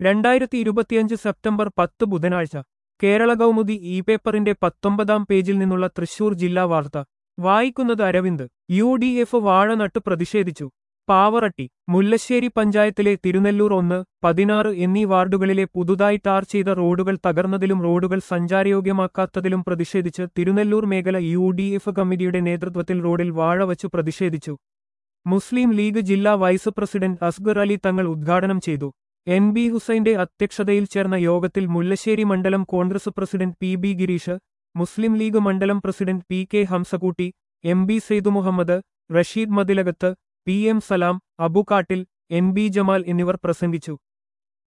രണ്ടായിരത്തി ഇരുപത്തിയഞ്ച് സെപ്റ്റംബർ പത്ത് ബുധനാഴ്ച കേരള കൗമുദി ഇ പേപ്പറിന്റെ പത്തൊമ്പതാം പേജിൽ നിന്നുള്ള തൃശൂർ ജില്ലാ വാർത്ത വായിക്കുന്നത് അരവിന്ദ് യു ഡി എഫ് വാഴ നട്ട് പ്രതിഷേധിച്ചു പാവറട്ടി മുല്ലശ്ശേരി പഞ്ചായത്തിലെ തിരുനെല്ലൂർ ഒന്ന് പതിനാറ് എന്നീ വാർഡുകളിലെ പുതുതായി ടാർ ചെയ്ത റോഡുകൾ തകർന്നതിലും റോഡുകൾ സഞ്ചാരയോഗ്യമാക്കാത്തതിലും പ്രതിഷേധിച്ച് തിരുനെല്ലൂർ മേഖല യു ഡി എഫ് കമ്മിറ്റിയുടെ നേതൃത്വത്തിൽ റോഡിൽ വാഴ വച്ചു പ്രതിഷേധിച്ചു മുസ്ലിം ലീഗ് ജില്ലാ വൈസ് പ്രസിഡന്റ് അസ്ഗർ അലി തങ്ങൾ ഉദ്ഘാടനം ചെയ്തു എൻ ബി ഹുസൈന്റെ അധ്യക്ഷതയിൽ ചേർന്ന യോഗത്തിൽ മുല്ലശ്ശേരി മണ്ഡലം Congress president P B Gireesh Muslim League മണ്ഡലം president P K Hamsakutty M B Saidu Muhammad Rasheed Mathilakath P M Salam Abukattil N B Jamal എന്നിവർ പ്രസംഗിച്ചു